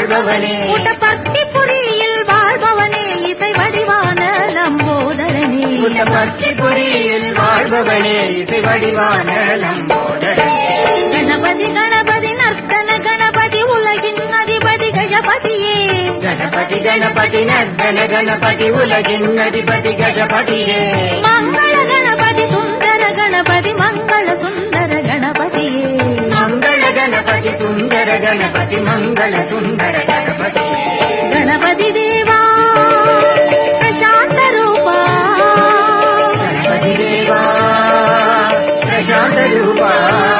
வாழ்பவனே கூட்டப்பக்தி புரியில் வாழ்பவனே இசை வடிவான லம்போதரனே புத்தபக்தி புரியில் வாழ்பவனே இசை வடிவான லம்போதரனே கணபதி கணபதி நர்த்தன கணபதி உலகின் அதிபதி கஜபதியே கணபதி கணபதி நர்தன கணபதி உலகின் அதிபதி கணபதியே மங்கள கணபதி சுந்தர கணபதி மங்கள சுந்தர கணபதியே மங்கள கணபதி சுந்தர கணபதி மங்கள சுந்தர கணபதியே கணபதி தேவா பிரசாந்த ரூபா கணபதி தேவா பிரசாந்த ரூபா